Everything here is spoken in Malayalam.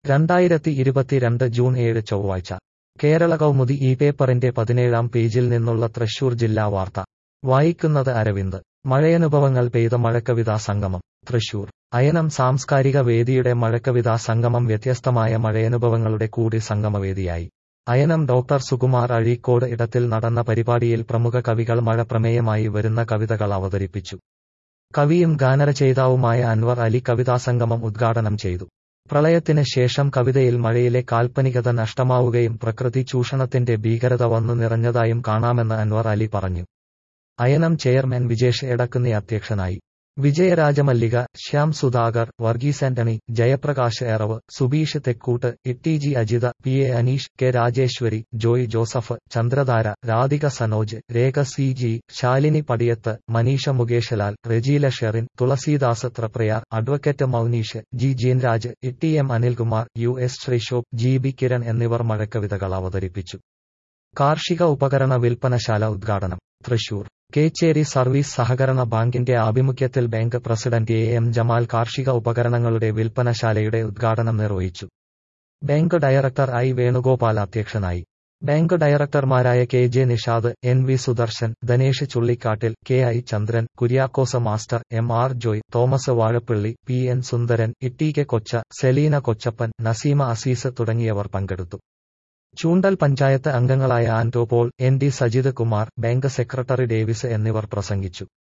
രണ്ടായിരത്തി ഇരുപത്തിരണ്ട് ജൂൺ ഏഴ് ചൊവ്വാഴ്ച കേരള കൗമുദി ഈ പേപ്പറിന്റെ പതിനേഴാം പേജിൽ നിന്നുള്ള തൃശൂർ ജില്ലാ വാർത്ത വായിക്കുന്നത് അരവിന്ദ് മഴയനുഭവങ്ങൾ പെയ്ത മഴക്കവിതാ സംഗമം തൃശൂർ അയനം സാംസ്കാരിക വേദിയുടെ മഴക്കവിതാ സംഗമം വ്യത്യസ്തമായ മഴയനുഭവങ്ങളുടെ കൂടി സംഗമവേദിയായി അയനം ഡോക്ടർ സുകുമാർ അഴീക്കോട് ഇടത്തിൽ നടന്ന പരിപാടിയിൽ പ്രമുഖ കവികൾ മഴ പ്രമേയമായി വരുന്ന കവിതകൾ അവതരിപ്പിച്ചു കവിയും ഗാനരചയിതാവുമായ അൻവർ അലി കവിതാസംഗമം ഉദ്ഘാടനം ചെയ്തു പ്രളയത്തിന് ശേഷം കവിതയിൽ മഴയിലെ കാൽപ്പനികത നഷ്ടമാവുകയും പ്രകൃതി ചൂഷണത്തിന്റെ ഭീകരത വന്നു നിറഞ്ഞതായും കാണാമെന്ന് അൻവർ അലി പറഞ്ഞു അയനം ചെയർമാൻ വിജേഷ് എടക്കുന്നി അധ്യക്ഷനായി Vijayarajamallika Shyam Sudhakar Varghese Antony Jayaprakash Eravu Subeesh Thekkoot Itty G Ajitha P A Aneesh K Rajeswari Joy Joseph Chandradhara Radhika Sanoj Rekha C G Shalini Padiyath Maneesha Mukeshlal Rejeela Sherin Thulasidas Triprayar advocate Mouneesh G Jeenraj Itty M Anilkumar U S ശ്രീഷോപ് ജി ബി കിരൺ എന്നിവർ മഴക്കവിതകൾ അവതരിപ്പിച്ചു കാർഷിക ഉപകരണ വിൽപ്പനശാല ഉദ്ഘാടനം തൃശൂർ കേച്ചേരി സർവീസ് സഹകരണ ബാങ്കിന്റെ ആഭിമുഖ്യത്തിൽ bank president A M Jamal കാർഷിക ഉപകരണങ്ങളുടെ വിൽപ്പനശാലയുടെ ഉദ്ഘാടനം നിർവഹിച്ചു ബാങ്ക് ഡയറക്ടർ ഐ വേണുഗോപാൽ അധ്യക്ഷനായി ബാങ്ക് ഡയറക്ടർമാരായ K J Nishad N V Sudarshan Dhanesh Chullikkattil K I Chandran Kuriakose master M R Joy Thomas Vazhappilly P N Sundaran Itty K കൊച്ച സെലീന കൊച്ചപ്പൻ നസീമ അസീസ് തുടങ്ങിയവർ പങ്കെടുത്തു ചൂണ്ടൽ പഞ്ചായത്ത് അംഗങ്ങളായ Anto Paul N D Sajith Kumar bank secretary Davis എന്നിവർ പ്രസംഗിച്ചു